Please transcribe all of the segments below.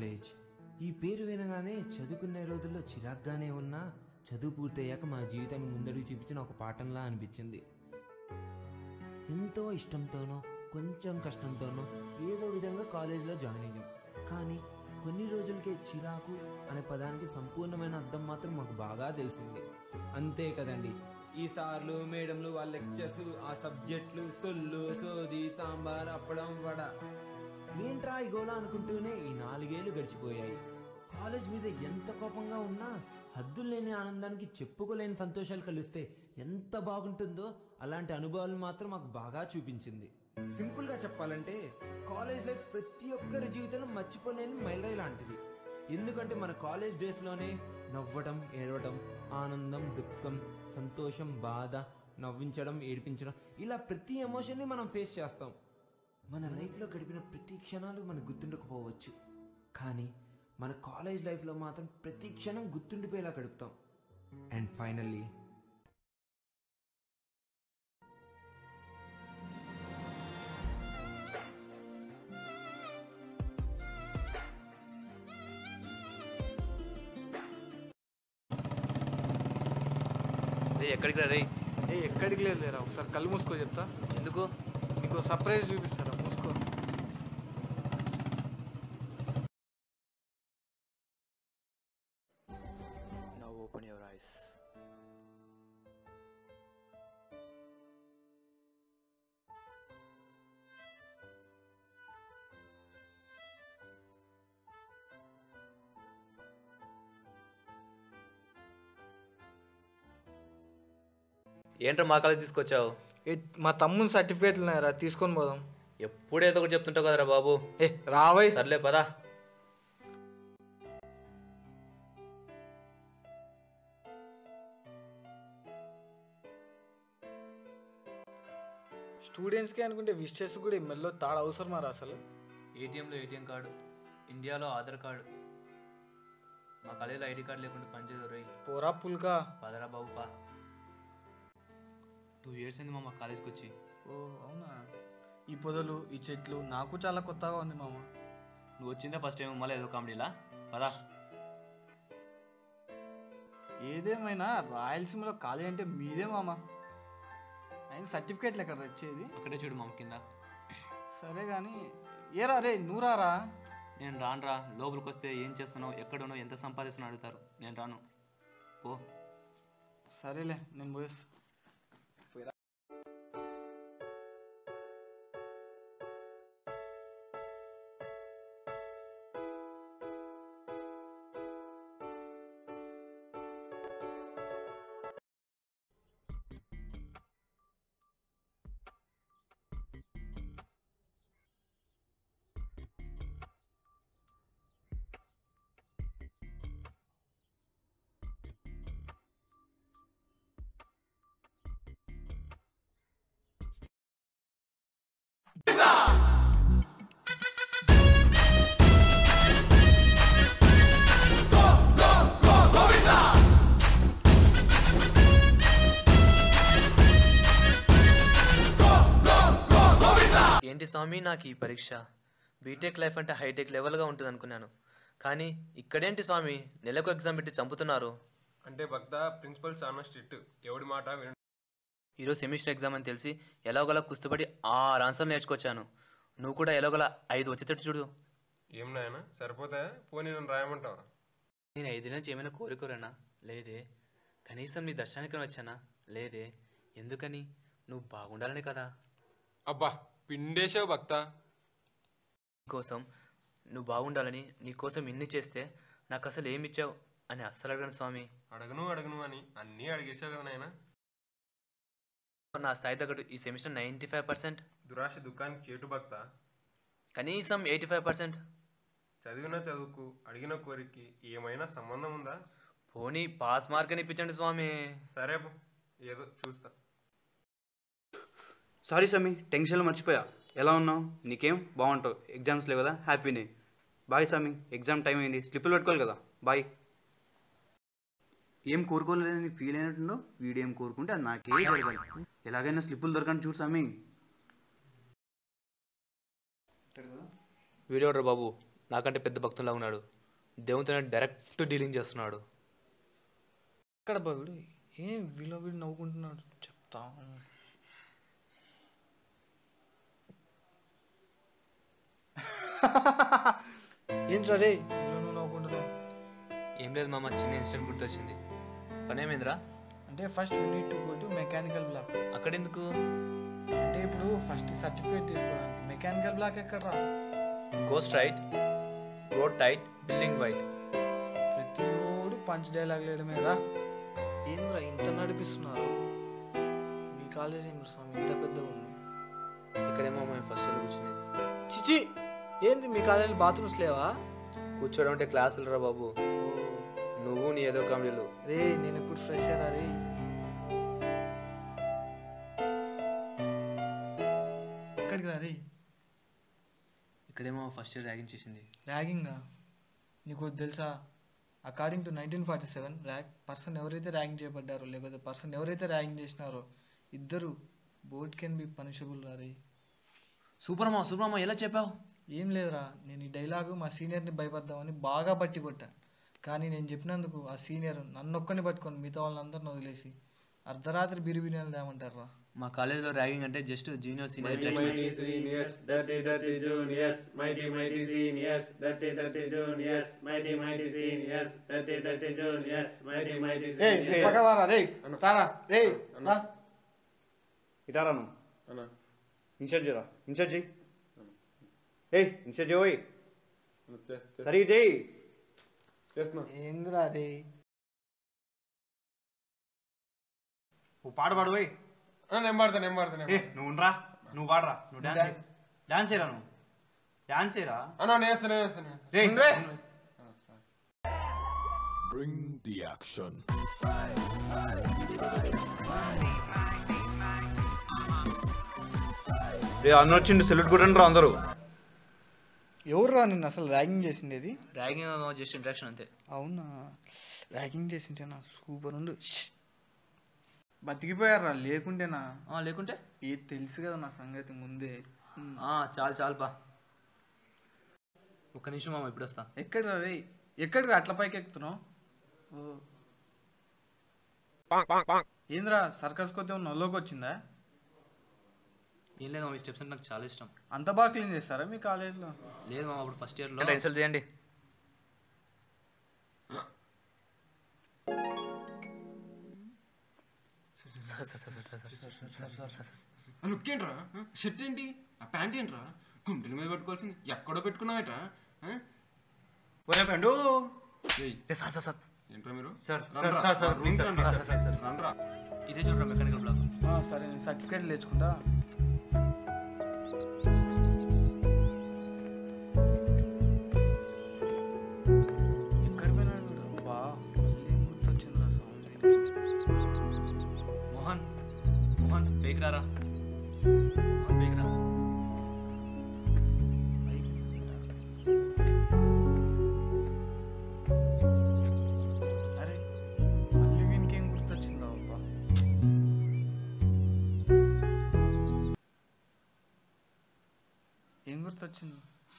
College ఈ పేరు వినగానే చదువుకునే రోజుల్లో చిరాగ్గానే ఉన్నా చదువు పూర్తయ్యాక మా జీవితాన్ని ముందడుగు చూపించిన ఒక పాఠంలా అనిపించింది ఎంతో ఇష్టంతోనో కొంచెం కష్టంతోనో ఏదో విధంగా కాలేజీలో జాయిన్ అయ్యాం కానీ కొన్ని రోజులకే చిరాకు అనే పదానికి సంపూర్ణమైన అర్థం మాత్రం మాకు బాగా తెలిసింది అంతే కదండి ఈ సార్లు మేడంలు వాళ్ళ లెక్చర్స్ ఆ సబ్జెక్టులు సొల్లు సోది సాంబార్ అప్పడం వడ ఏంట్రా ఈ గోళ అనుకుంటూనే ఈ నాలుగేళ్లు గడిచిపోయాయి కాలేజ్ మీద ఎంత కోపంగా ఉన్నా హద్దులు లేని ఆనందానికి చెప్పుకోలేని సంతోషాలు కలిస్తే ఎంత బాగుంటుందో అలాంటి అనుభవాలు మాత్రం మాకు బాగా చూపించింది సింపుల్ గా చెప్పాలంటే కాలేజ్ లైఫ్ ప్రతి ఒక్కరి జీవితంలో మర్చిపోలేని మైలురాయి లాంటిది ఎందుకంటే మన కాలేజ్ డేస్ లోనే నవ్వడం ఏడవడం ఆనందం దుఃఖం సంతోషం బాధ నవ్వించడం ఏడిపించడం ఇలా ప్రతి ఎమోషన్ని మనం ఫేస్ చేస్తాం మన లైఫ్లో గడిపిన ప్రతి క్షణాలు మనకు గుర్తుండకపోవచ్చు కానీ మన కాలేజ్ లైఫ్లో మాత్రం ప్రతి క్షణం గుర్తుండిపోయేలా గడుపుతాం అండ్ ఫైనల్లీ రే ఎక్కడికి రా రే ఏ ఎక్కడికి లేదు లేరా ఒకసారి కళ్ళు మూసుకో చెప్తా ఎందుకు నీకు సర్ప్రైజ్ చూపిస్తారా మూసుకో Now open your eyes. ఏంట్రా మా కాలేజ్ తీసుకొచ్చావు ఏ మా తమ్ముని సర్టిఫికేట్లు ఉన్నాయరా తీసుకొని పోదాం ఎప్పుడు ఏదో ఒకటి చెప్తుంటావు కదరా బాబు ఏ రావై సర్లే పదా స్టూడెంట్స్కి అనుకుంటే విషెస్ కూడా ఈ మెల్లో తాడు అవసరమా రా అసలు ఏటీఎంలో ఏటీఎం కార్డు ఇండియాలో ఆధార్ కార్డు మా కాలేజీలో ఐడి కార్డు లేకుండా పనిచేయదు రోయ్ పోరా పుల్కా పదరా బాబు పా టూ ఇయర్స్ అయింది మా కాలేజ్కి వచ్చి ఓ అవునా ఈ పొదలు ఈ చెట్లు నాకు చాలా కొత్తగా ఉంది మామ నువ్వు వచ్చిందే ఫస్ట్ టైం మళ్ళీ ఏదో కామెడీలా పదా ఏదేమైనా రాయలసీమలో కాలేజ్ అంటే మీదే మామ ఆయన సర్టిఫికేట్లు ఎక్కడ తెచ్చేది అక్కడే చూడు మా కింద సరే కానీ ఏరా రే నువ్వు రారా నేను రానురా లోపలికి వస్తే ఏం చేస్తున్నావు ఎక్కడున్నావు ఎంత సంపాదిస్తున్నావు అడుగుతారు నేను రాను ఓ సరేలే నేను పోయేస్తా ఏంటి స్వామి నాకు ఈ పరీక్ష బీటెక్ లైఫ్ అంటే హైటెక్ లెవెల్గా ఉంటుంది అనుకున్నాను కానీ ఇక్కడేంటి స్వామి నెలకు ఎగ్జామ్ పెట్టి చంపుతున్నారు అంటే భక్త ప్రిన్సిపల్ చాలా స్ట్రిక్ట్ ఎవడి మాట విన ఈరోజు సెమిస్టర్ ఎగ్జామ్ అని తెలిసి ఎలాగోలా కుస్తపడి ఆరు ఆన్సర్లు నేర్చుకొచ్చాను నువ్వు కూడా ఎలాగోలా ఐదు వచ్చేటట్టు చూడు ఏం నాయన సరిపోతాయా పోనీ నన్ను రాయమంటావా నేను ఐదు నుంచి ఏమైనా కోరుకోరేనా లేదే కనీసం నీ దర్శనానికి వచ్చానా లేదే ఎందుకని నువ్వు బాగుండాలని కదా అబ్బా పిండేశావు భక్త నీకోసం నువ్వు బాగుండాలని నీకోసం ఇన్ని చేస్తే నాకు అసలు ఏమి ఇచ్చావు అని అస్సలు అడగను స్వామి అడగను అడగను అని అన్నీ అడిగేశావు కదా నాయన నా స్థాయి తగ్గట్టు ఈ సెమిస్టర్ నైంటీ ఫైవ్ పర్సెంట్ దురాశ దుఃఖానికి చేటు భక్త కనీసం ఎయిటీ ఫైవ్ పర్సెంట్ చదివిన చదువుకు అడిగిన కోరికకి ఏమైనా సంబంధం ఉందా పోనీ పాస్ మార్క్ అని ఇప్పించండి స్వామి సరే పో, ఏదో చూస్తా సారీ సమీ టెన్షన్లో మర్చిపోయా ఎలా ఉన్నావు నీకేం బాగుంటావు ఎగ్జామ్స్ లేవు కదా హ్యాపీనే బాయ్ సమీ ఎగ్జామ్ టైం అయింది స్లిప్పులు పెట్టుకోవాలి కదా బాయ్ ఏం కోరుకోలేదని ఫీల్ అయినట్టుందో వీడు ఏం కోరుకుంటే అది నాకే జరగాలి ఎలాగైనా స్లిప్పులు దొరకని చూడు సమీ వీడియోడ్రా బాబు నాకంటే పెద్ద భక్తులా ఉన్నాడు దేవునితో డైరెక్ట్ డీలింగ్ చేస్తున్నాడు ఎక్కడ బాగుడు ఏం వీలో వీడు నవ్వుకుంటున్నాడు చెప్తా ఏంట్రా రే వీళ్ళు నువ్వు నవ్వుకుంటున్నావు ఏం లేదు మామ చిన్న ఇన్సిడెంట్ గుర్తొచ్చింది పని ఏమైందిరా అంటే first you need to go to mechanical block అక్కడెందుకు అంటే ఇప్పుడు ఫస్ట్ సర్టిఫికేట్ తీసుకోవడానికి మెకానికల్ బ్లాక్ ఎక్కడ రా ghost right road tight building white ప్రతి ఓడు పంచ్ డైలాగ్ లేడమే రా ఏంద్రా ఇంత నడిపిస్తున్నారు మీ కాలేజ్ ఏమి స్వామి ఇంత పెద్దగా ఉంది ఇక్కడేమో మేము ఫస్ట్ ఇయర్ కూర్చునేది చిచి ఏంది మీ కాలేజీలో బాత్రూమ్స్ లేవా కూర్చోవడం అంటే క్లాసులు రా బాబు నువ్వు నీ ఏదో కామెడీలు రే నేను ఎప్పుడు ఫ్రెష్ అయ్యారా రే ఎక్కడికి రా రే ఇక్కడేమో ఫస్ట్ ఇయర్ ర్యాగింగ్ చేసింది ర్యాగింగా నీకు తెలుసా according to nineteen forty seven rag person ఎవరైతే ర్యాగింగ్ చేయబడ్డారో లేకపోతే పర్సన్ ఎవరైతే ర్యాగింగ్ చేసినారో ఇద్దరు బోర్డ్ కెన్ బి పనిషబుల్ రా రే సూపర్ అమ్మా సూపర్ అమ్మా ఎలా చెప్పావు ఏం లేదురా నేను ఈ డైలాగు మా సీనియర్ని భయపడదామని బాగా బట్టి కొట్టా కానీ నేను చెప్పినందుకు ఆ సీనియర్ నన్నొక్కని పట్టుకొని మిగతా వాళ్ళందరిని వదిలేసి అర్ధరాత్రి బిరిబిరియాలు తేమంటారా మా కాలేజీలో ర్యాగింగ్ అంటే just junior senior Mighty, mighty seniors, dirty, dirty juniors, mighty, mighty seniors, dirty, dirty juniors, mighty, mighty seniors, dirty, dirty juniors, mighty, mighty seniors. రే తారా రే రా ఇటారాను అన్న ఇన్షర్ట్ చేయరా ఇన్షర్ట్ చేయి ఏయ్ ఇన్షర్ట్ చేయ్ అన్న, చేస్తా సరిగ్గా చేయి చేస్తున్నా ఏందిరా రే ఓ పాట పాడు పోయి అన్న, నేను పాడతా నేను పాడతా నేను ఏ నువ్వు ఉండరా నువ్వు పాడరా నువ్వు డాన్స్ డాన్స్ చేయరా నువ్వు డాన్స్ చేయరా పాడతా. అన్న నేను వేస్తాను నేను వేస్తాను నేను రే ఉండే. Bring the action. రే అన్న వచ్చిండు సెల్యూట్ కొట్టండి రా అందరూ ఎవర్రా నిన్ను అసలు ర్యాగింగ్ చేసిండేది ర్యాగింగ్ జస్ట్ ఇంట్రాక్షన్ అంతే అవునా ర్యాగింగ్ చేసింటేనా సూపర్ ఉండు బతికిపోయారా లేకుంటేనా ఆ, లేకుంటే ఏ తెలుసు కదా నా సంగతి ముందే ఆ, చాలు చాలు బా ఒక్క నిమిషం మామ ఇప్పుడు వస్తా ఎక్కడ రే ఎక్కడికి అట్ల పైకి ఎక్కుతున్నావు ఓ ఏంద్రా సర్కస్ కొత్త నల్లోకి వచ్చిందా ఏం లేదు మామ ఈ స్టెప్స్ అంటే నాకు చాలా ఇష్టం అంత బాగా క్లీన్ చేస్తారా మీ కాలేజీలో లేదు మామ అప్పుడు ఫస్ట్ ఇయర్లో ఇన్సల్ట్ చేయండి ఆ లుక్ ఏంట్రా షర్ట్ ఏంటి ఆ ప్యాంట్ ఏంట్రా గుండెల మీద పెట్టుకోవాల్సింది ఎక్కడో పెట్టుకున్నావేట్రా ఆ? ఒరే ఫ్రెండు ఏయ్, సార్ సార్ సార్ ఏంట్రా మీరు సార్ రండ్రా, సార్ సార్ మా రూమ్కి సార్ రండ్రా. సార్ సార్ రండ్రా. ఇదే చూడరా మెకానికల్ బ్లాక్ ఆ, సరే నేను సర్టిఫికేట్ తెచ్చుకుంటా ఎక్కడ పోయినాడు వీడు? అబ్బా మళ్ళీ ఏం గుర్తొచ్చిందిరా సౌండ్ మోహన్ మోహన్ బేక్ రారా మోహన్ బేక్ రా అరే మళ్ళీ వీనికి ఏం గుర్తొచ్చిందా అబ్బా ఏం గుర్తొచ్చింది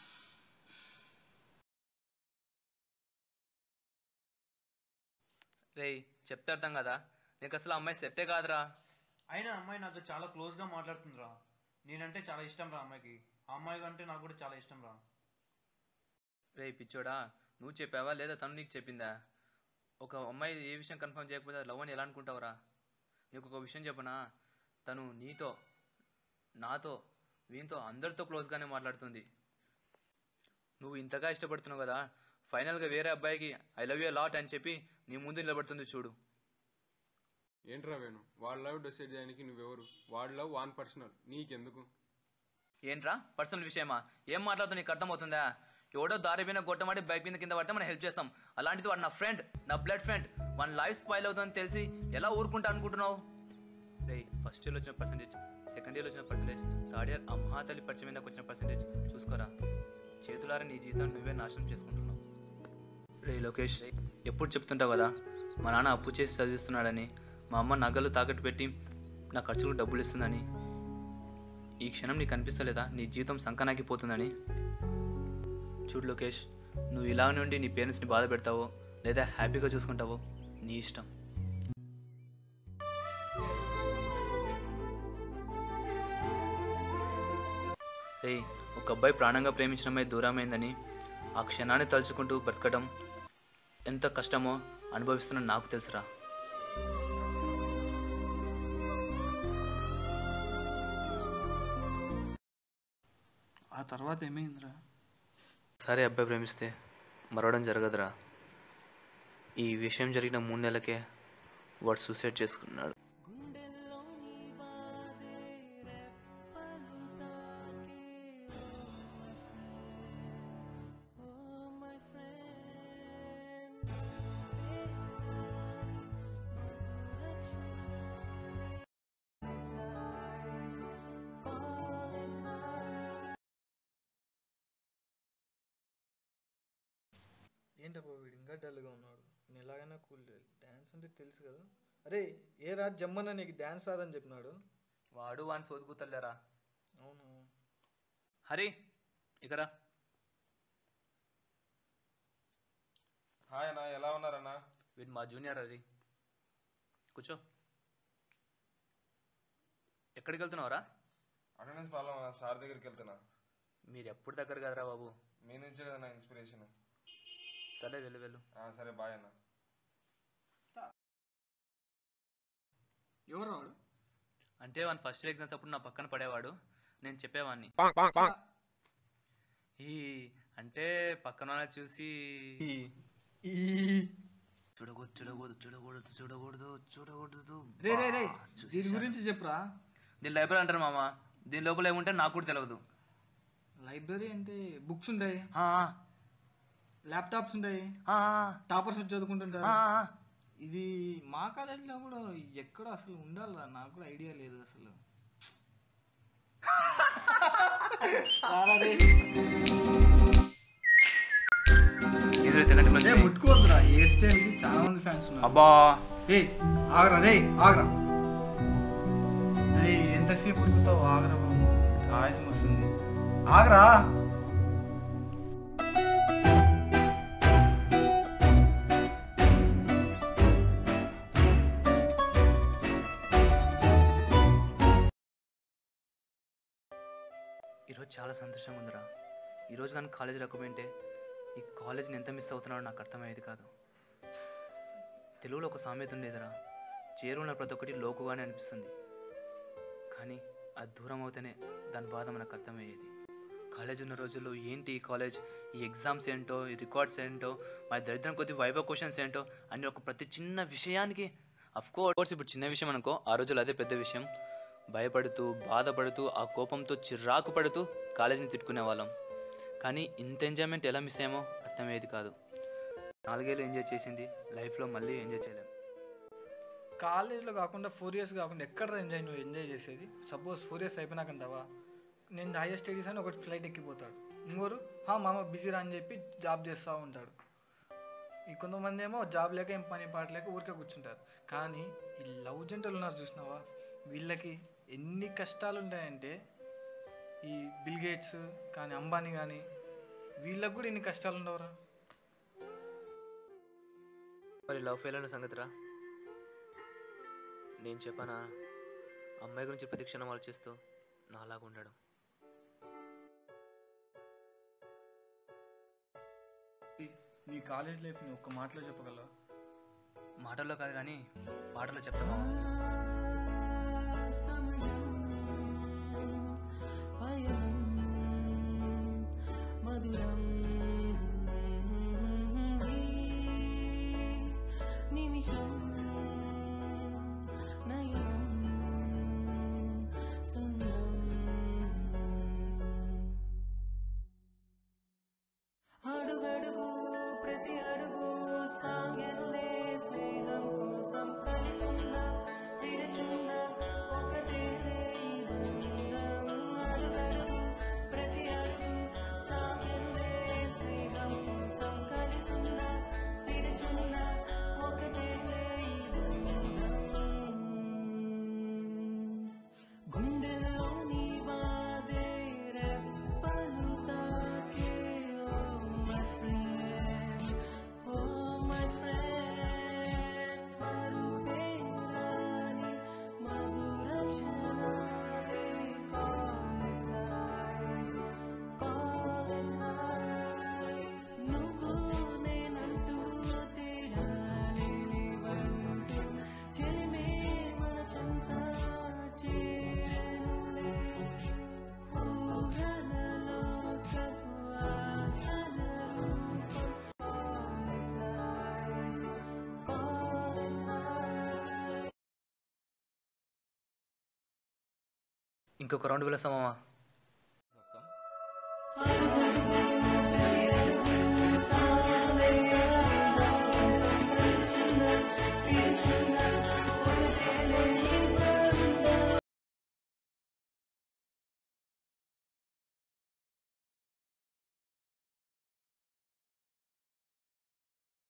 రేయ్ చెప్తే అర్థం కదా నీకు అసలు ఆ అమ్మాయి సెట్టే కాదురా అయినా అమ్మాయి నాతో చాలా క్లోజ్గా మాట్లాడుతుందిరా నేనంటే చాలా ఇష్టం రా అమ్మాయికి ఆ అమ్మాయి కంటే నాకు కూడా చాలా ఇష్టం రా రేయ్ పిచ్చోడా నువ్వు చెప్పావా లేదా తను నీకు చెప్పిందా ఒక అమ్మాయి ఏ విషయం కన్ఫర్మ్ చేయకపోతే అది లవ్ అని ఎలా అనుకుంటావురా నీకు ఒక విషయం చెప్పనా తను నీతో నాతో వీనితో అందరితో క్లోజ్గానే మాట్లాడుతుంది నువ్వు ఇంతగా ఇష్టపడుతున్నావు కదా ఫైనల్గా వేరే అబ్బాయికి ఐ లవ్ యూ లాట్ అని చెప్పి నీ ముందు నిలబడుతుంది చూడు ఏంట్రా వేణు వాళ్ళ లవ్ డిసైడ్ చేయడానికి నువ్వెవరు వాళ్ళ లవ్ వాన్ పర్సనల్ నీకెందుకు ఏంట్రా పర్సనల్ విషయమా ఏం మాట్లాడుతూ నీకు అర్థమవుతుందా ఎవడో దారి మీద గొట్టమాడి బైక్ మీద కింద పడితే మనం హెల్ప్ చేస్తాం అలాంటిది వాడు నా ఫ్రెండ్ నా బ్లడ్ ఫ్రెండ్ మన లైఫ్ స్పాయిల్ అవుతుందని తెలిసి ఎలా ఊరుకుంటా అనుకుంటున్నావు రే ఫస్ట్ ఇయర్లో వచ్చిన పర్సంటేజ్ సెకండ్ ఇయర్లో వచ్చిన పర్సంటేజ్ థర్డ్ ఇయర్ ఆ మహాతల్లి పరిచయం మీదకి వచ్చిన పర్సంటేజ్ చూసుకోరా చేతులారా నీ జీవితం నువ్వే నాశనం చేసుకుంటున్నావు రే లోకేష్ ఎప్పుడు చెప్తుంటావు కదా మా నాన్న అప్పు చేసి చదివిస్తున్నాడని మా అమ్మ నగలు తాకట్టు పెట్టి నా ఖర్చులకు డబ్బులు ఇస్తుందని ఈ క్షణం నీకు అనిపిస్తలేదా నీ జీవితం సంకనాకి పోతుందని చూడు లోకేష్ నువ్వు ఇలా నుండి నీ పేరెంట్స్ని బాధ పెడతావో లేదా హ్యాపీగా చూసుకుంటావో నీ ఇష్టం రేయ్ ఒక అబ్బాయి ప్రాణంగా ప్రేమించిన అమ్మాయి దూరమైందని ఆ క్షణాన్ని తలుచుకుంటూ బ్రతకడం ఎంత కష్టమో అనుభవిస్తున్న నాకు తెలుసురా ఆ తర్వాత ఏమైందిరా సరే అబ్బాయి ప్రేమిస్తే మరవడం జరగదురా ఈ విషయం జరిగిన మూడు నెలలకే వాడు సూసైడ్ చేసుకున్నాడు ఏంటబ్బా వీడు ఇంకా డల్గా ఉన్నాడు నేను ఎలాగైనా కూల్ డ్యాన్స్ అంటే తెలుసు కదా అరే ఏ రా జమ్మన్న నీకు డ్యాన్స్ రాదని చెప్పినాడు వాడు వాడిని సోదుకుతలేరా అవును హరి ఇకరా హాయ్ అన్న ఎలా ఉన్నారన్నా వీడు మా జూనియర్ హరి కూర్చో ఎక్కడికి వెళ్తున్నావురా అటెండెన్స్ ప్రాబ్లం అన్న సార్ దగ్గరికి వెళ్తున్నా మీరు ఎప్పుడు దగ్గర కదరా బాబు మీ నుంచే కదా నా ఇన్స్పిరేషన్ సరే వెళ్ళు వెళ్ళు సరే బాయ్ అన్న ఎవరు వాడు అంటే వాని ఫస్ట్ ఇయర్ ఎగ్జామ్స్ అప్పుడు నా పక్కన పడేవాడు నేను చెప్పేవాడిని ఈ అంటే పక్కన వాళ్ళని చూసి ఈ చూడకూడదు చూడకూడదు చూడకూడదు చూడకూడదు చూడకూడదు రే రే రే బా, దీని చూసేశాను. గురించి చెప్పురా దీని లైబ్రరీ అంటారు మామ దీని లోపల ఏముంటే నాకు కూడా తెలియదు లైబ్రరీ అంటే బుక్స్ ఉంటాయి ఆ, ల్యాప్టాప్స్ ఉంటాయి ఆ, టాపర్స్ వచ్చి చదువుకుంటుంటారు ఆ, ఆ. ఇది మా కాలేజీలో కూడా ఎక్కడ అసలు ఉండాలా నాకు కూడా ఐడియా లేదు అసలు రారా రే. ఇందులో తెల్లటి రే, మనిషి. ముట్టుకోవద్దురా ఏ స్టైల్ కి చాలా మంది ఫ్యాన్స్ ఉన్నారు అబ్బా ఏ ఆగరా రే ఆగరా రే ఎంతసేపు ఉడుకుతావు ఆగరా బాబు ఆయాసం వస్తుంది ఆగరా ఈరోజు చాలా సంతోషంగా ఉందిరా ఈరోజు కానీ కాలేజ్ రాకపోయింటే ఈ కాలేజ్ని ఎంత మిస్ అవుతున్నాడో నాకు అర్థమయ్యేది కాదు తెలుగులో ఒక సామెత ఉండేదిరా చేరువున్న ప్రతి ఒక్కటి లోకుగానే అనిపిస్తుంది కానీ అది దూరం అవుతేనే దాని బాధ మనకు అర్థమయ్యేది కాలేజ్ ఉన్న రోజుల్లో ఏంటి ఈ కాలేజ్ ఈ ఎగ్జామ్స్ ఏంటో ఈ రికార్డ్స్ ఏంటో మా దరిద్రం కొద్ది వైవ క్వశ్చన్స్ ఏంటో అని ఒక ప్రతి చిన్న విషయానికి అఫ్ కోర్స్ ఇప్పుడు చిన్న విషయం అనుకో ఆ రోజుల్లో అదే పెద్ద విషయం భయపడుతూ బాధపడుతూ ఆ కోపంతో చిరాకు పడుతూ కాలేజీని తిట్టుకునే వాళ్ళం కానీ ఇంత ఎంజాయ్మెంట్ ఎలా మిస్ అయ్యామో అర్థమయ్యేది కాదు నాలుగేళ్ళు ఎంజాయ్ చేసింది లైఫ్లో మళ్ళీ ఎంజాయ్ చేయలేం కాలేజ్లో కాకుండా ఫోర్ ఇయర్స్ కాకుండా ఎక్కడ ఎంజాయ్ నువ్వు ఎంజాయ్ చేసేది సపోజ్ ఫోర్ ఇయర్స్ అయిపోయినాకంటావా నేను హైయర్ స్టడీస్ అని ఒకటి ఫ్లైట్ ఎక్కిపోతాడు ఇంకోరు "హా, మామ బిజీ రా అని చెప్పి జాబ్ చేస్తూ ఉంటాడు ఈ కొంతమంది ఏమో జాబ్ లేక ఏం పని పాట లేక ఊరికే కూర్చుంటారు కానీ ఈ లవ్ జంటలు ఉన్నారు చూసినావా వీళ్ళకి ఎన్ని కష్టాలు ఉంటాయంటే ఈ బిల్ గేట్స్ కానీ అంబానీ కానీ వీళ్ళకి కూడా ఎన్ని కష్టాలు ఉండవురా మరి లవ్ ఫెయిల్ అయిన సంగతిరా నేను చెప్పానా అమ్మాయి గురించి ప్రతి క్షణం ఆలోచిస్తూ నాలాగా ఉండడం నీ కాలేజ్ లైఫ్ని ఒక్క మాటలో చెప్పగలవా మాటల్లో కాదు కానీ పాటల్లో చెప్తామా అడుగడుగు ప్రతి అడుగు సాగెనులే స్నేహం కోసం కలిసుందా విరచుందా ఒకటే ఇంకొక రౌండ్ వెళ్ళొస్తామా అడుగు